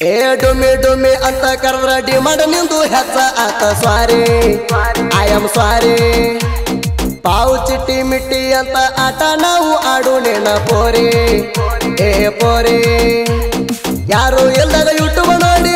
ಏ ಡುಮಿ ಡುಮಿ ಅಂತ ಕರೆದ್ರ ಡಿಮಾಂಡ್ ನಿಂದು ಹೆಚ್ಚ ಆತ ಸ್ವಾರಿ ಐ ಆಮ್ ಸ್ವಾರಿ ಪಾವು ಚಿಟ್ಟಿ ಮಿಟ್ಟಿ ಅಂತ ಆಟ ನಾವು ಆಡು ನೆನ ಪೋರಿ ಏ ಪೋರಿ ಯಾರು ಎಲ್ಲಾಗ ಯೂಟ್ಯೂಬ್ ನೋಡಿ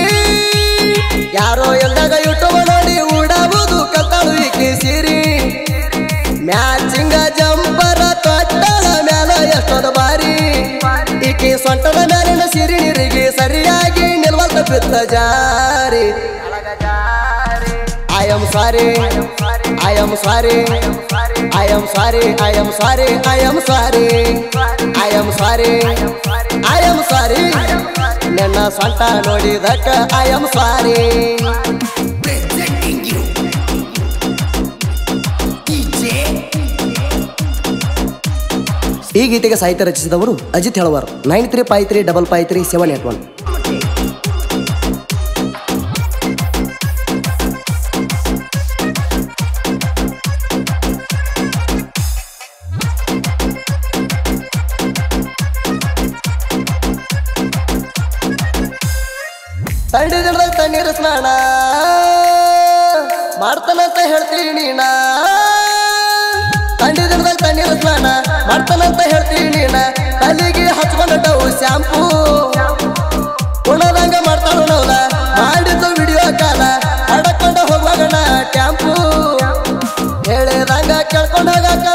ಯಾರೋ ಎಲ್ಲಾಗ ಯೂಟ್ಯೂಬ್ ನೋಡಿ ಉಡಬಹುದು ಕತ್ತಳು ಈಕಿ ಸಿರಿ ಮ್ಯಾಚಿಂಗ ಜಂಪರ ತೊಟ್ಟಳ ಮ್ಯಾಲ ಎಷ್ಟೊಂದು ಬಾರಿ ಈಕಿ ಸೊಂಟದ ಮ್ಯಾಲಿನ ಸಿರಿ ನೀರಿಗೆ ಸರಿಯಾಗಿ ನಿಲ್ವಲ್ತ ಬಿತ್ತ ಜಾರಿ I am sorry I am sorry I am sorry I am sorry I am sorry I am sorry I am sorry ನನ್ನ ಸೊಂಟ ನೋಡಿದಕ್ಕ I am sorry presenting you DJ ಈ ಗೀತೆಗೆ ಸಾಹಿತ್ಯ ರಚಿಸಿದವರು Ajith Helavar nine three five three double five three seven eight one ತಂಡಿ ದಿನದಾಗ ತಣ್ಣೀರು ಸ್ನಾನ ಮಾಡ್ತಾನಂತ ಹೇಳ್ತೀನಿ ನಾ ತಂಡಿ ದಿನದಾಗ ತಣ್ಣೀರು ಸ್ನಾನ ಮಾಡ್ತಾನಂತ ಹೇಳ್ತೀನಿ ನಾ ತಲೆಗೆ ಹಚ್ಕೊಂಡವು ಶಾಂಪೂ ಉಣದಂಗ ಮಾಡ್ತಾಳು ನವಲ ಮಾಡಿದ್ದು ವಿಡಿಯೋ ಕಾಲ ಹಡಕೊಂಡ ಹೋಗುವಾಗ ನಾ ಟ್ಯಾಂಪು ಹೇಳಿದಂಗ ಕೇಳ್ಕೊಂಡು ಹೋಗಾಕ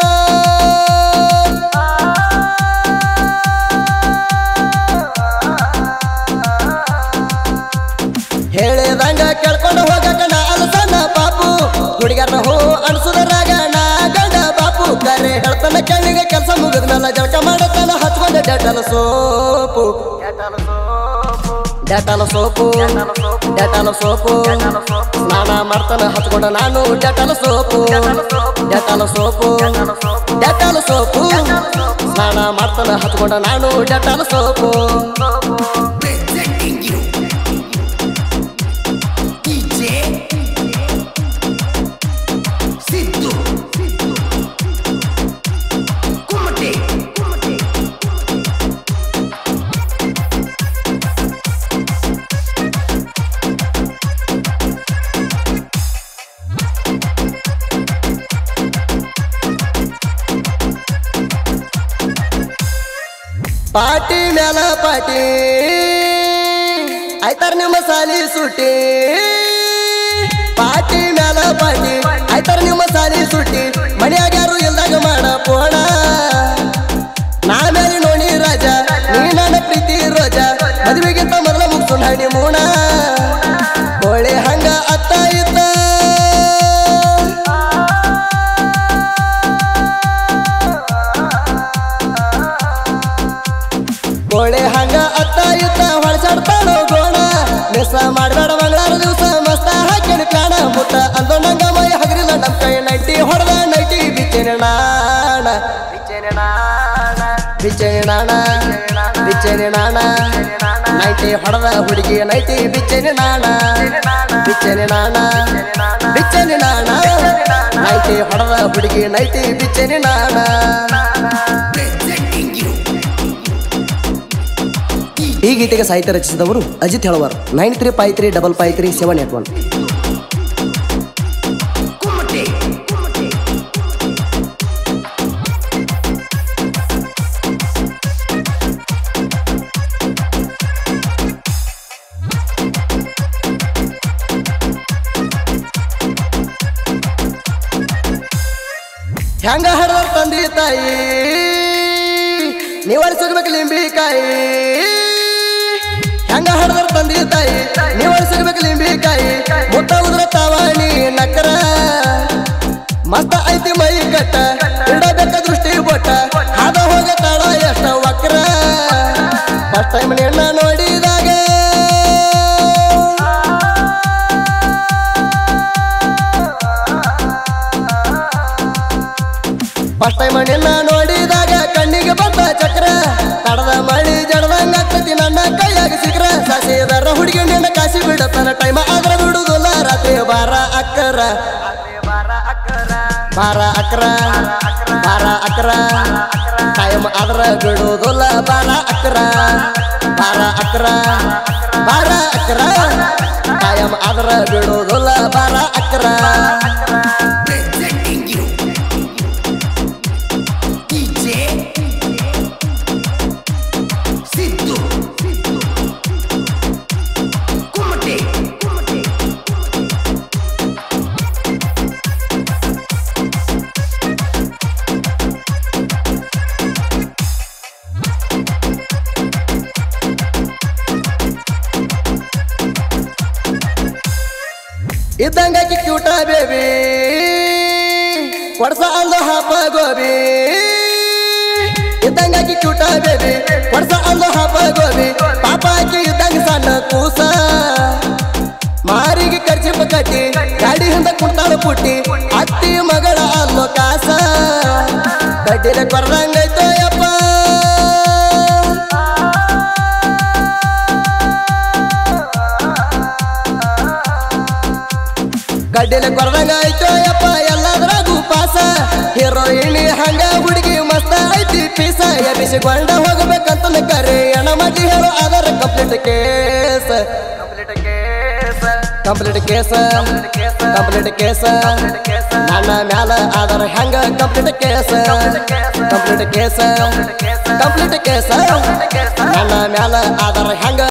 ಹೇಳಿದಂಗ ಕೇಳ್ಕೊಂಡು ಹೋಗಕ ನಾ ಅಲಸನ ಪಾಪು ಹುಡುಗರ್ನ ಹೋ ಅನ್ಸುದರಾಗ ನಾ ಗಂಡ ಬಾಪು ಕರೆ ಹೇಳ್ತಾನ ಕಣ್ಣಿಗೆ ಕೆಲಸ ಮುಗಿದ್ಮೇಲೆ ಜಳಕ ಮಾಡತಾನ ಹಚ್ಕೊಂಡ Dettol soap Dettol soap Dettol soap ಸ್ನಾನ ಮಾಡ್ತಾನ ಹಚ್ಕೊಂಡ ನಾನು Dettol soap Dettol soap Dettol soap ಸ್ನಾನ ಮಾಡ್ತಾನ ಹಚ್ಕೊಂಡ ನಾನು Dettol soap presenting you DJ Siddu Kumate Kumate ಪಾಟಿ ಮ್ಯಾಲ ಪಾಟಿ ಆಯ್ತಾರ ನಿಮ್ಮ ಸಾಲಿ ಸುಟ್ಟಿ ಪಾಟಿ ಮ್ಯಾಲ ಪಾಟಿ ಆಯ್ತಾರ ನಿಮ್ಮ ಸಾಲಿ ಸುಟ್ಟಿ ಮನ್ಯಾಗ ಯಾರು ಇಲ್ದಾಗ ಮಾಡ ಪೋಣ ನಾ ಮೇಲೆ ನೋಡಿ ರಾಜ ನೀ ನನ್ನ ಪ್ರೀತಿ ರೋಜ ಮದುವೆಗಿಂತ ಮೊದಲ ಮುಗ್ಸು ಹಣಿ ಮೂಣ ಕೋಳಿ ಹಂಗ ಅತ್ತ ಇತ್ತ ಕೋಳಿ ಹಂಗ ಅತ್ತ ಇತ್ತ ಹೊಳಸಾಡ್ತಾಳೋ ಗೋಣ ಮಿಸ ಮಾಡಬೇಡ ಮಂಗಳಾರ ದಿವಸ ಮಸ್ತ ಹಾಕಿನ ಕಾಣ ಮುಟ್ಟ ಅಂದ ನಂಗ ಮೈ ಹಗರಿಲ್ಲ ನಮ್ ಕೈ ನೈಟಿ ಹೊಡೆದ ನೈಟಿ ಬಿಚ್ಚನೆ ನಾಣ ಬಿಚ್ಚನೆ ನಾಣ ಬಿಚ್ಚನೆ ನಾಣ ನೈಟಿ ಹೊಡೆದ ಹುಡುಗಿ ನೈಟಿ ಬಿಚ್ಚನೆ ನಾಣ ಬಿಚ್ಚನೆ ನಾಣ ಬಿಚ್ಚನೆ ನಾಣ ನೈಟಿ ಹೊಡೆದ ಹುಡುಗಿ ನೈಟಿ ಬಿಚ್ಚನೆ ನಾಣ presenting you ಈ ಗೀತೆಗೆ ಸಾಹಿತ್ಯ ರಚಿಸಿದವರು Ajith Helavar nine three five three double five three seven eight one Kumate Kumate ಹೆಂಗ ಹಡದ ತಂದೆ ತಾಯಿ ನೀವರ್ ಸಿಗ್ಬೇಕು ಲಿಂಬಿಕಾಯಿ ಹೆಂಗ ಹಡದ್ರ ತಂದೆ ತಾಯಿ ನೀವರ್ ಸಿಗ್ಬೇಕು ಲಿಂಬಿಕಾಯಿ ಮುಟ್ಟ ಉದ್ರ ತಾವಾಣಿ ನಕರ ಮಸ್ತ ಐತಿ ಮೈ ಕಟ್ಟ ಇಡಬೇಕ ದೃಷ್ಟಿ ಬೊಟ್ಟ ಹಾದ ಹೋಗ ತಾಳ ಎಷ್ಟ ವಕ್ರ ಫಸ್ಟ್ ಟೈಮ್ ನಿನ್ನ ನೋಡಿದಾಗ ಫಸ್ಟ್ ಟೈಮ್ ನಿನ್ನ ನೋಡಿದಾಗ ಕಣ್ಣಿಗೆ ಬಂದ ಚಕ್ರ ತಡದ ಮಳಿ ಜಡದಂಗ ಆಗ್ತತಿ ನನ್ನ ಕೈಯಾಗ ಸಿಕ್ರ ಸಾಸಿದರ ಹುಡುಗಿ ನಿನ್ನ ಕಾಸಿ ಬಿಡತನ ಟೈಮ್ ಆದ್ರ ಬಿಡುದಿಲ್ಲ ರಾತ್ರಿ ಬಾರ ಅಕ್ಕರ ಬಾರ ಅಕ್ರ ಬಾರ ಅಕ್ರ ಟೈಮ್ ಆದ್ರ ಬಿಡುದಿಲ್ಲ ಬಾರ ಅಕ್ರ ಬಾರ ಅಕ್ರ ಬಿಡೋದಿಲ್ಲ ಬಾರ ಅಕ್ರ Presenting you. DJ Siddu. Kumate. ಇದ್ದಂಗಾಗಿ ಕ್ಯೂಟ ಬೇಬಿ ಕೊಡ್ಸ ಅಂದು ಹಾಪ ಗೋಬಿ ಇದ್ದಂಗಾಗಿ ಕ್ಯೂಟ ಬೇಬಿ ಕೊಡ್ಸ ಅಂದು ಹಾಪ ಗೋಬಿ ಪಾಪ ಆಕಿ ಇದ್ದಂಗ ಸಣ್ಣ ಕೂಸ ಮಾರಿಗೆ ಖರ್ಚಿಪ ಕಟ್ಟಿ ಗಾಡಿ ಹಿಂದ ಕುಂತಾಳ ಪುಟ್ಟಿ ಅತ್ತಿ ಮಗಳ ಅನ್ನೋ ಕಾಸ ಕಡ್ಡಿನ ಕೊರ್ರಂಗೈತೋ ಯಪ್ಪ ಗಡ್ಡಿನ ಕೊರದಂಗ ಐತೋ ಯಪ್ಪ ಎಲ್ಲದ್ರಾಗೂ ಪಾಸ ಹೀರೋಯಿನಿ ಹಂಗ ಹುಡುಗಿ ಮಸ್ತ ಐತಿ ಪೀಸ ಎಬ್ಬಿಸಿಕೊಂಡ ಹೋಗ್ಬೇಕಂತ ಕರೆ ಎಣ ಮಾಡಿ ಹೇಳು ಅದರ complete case complete case complete case ನನ್ನ ಮ್ಯಾಲ ಅದರ ಹೆಂಗ complete case complete case complete case ನನ್ನ ಮ್ಯಾಲ ಅದರ ಹೆಂಗ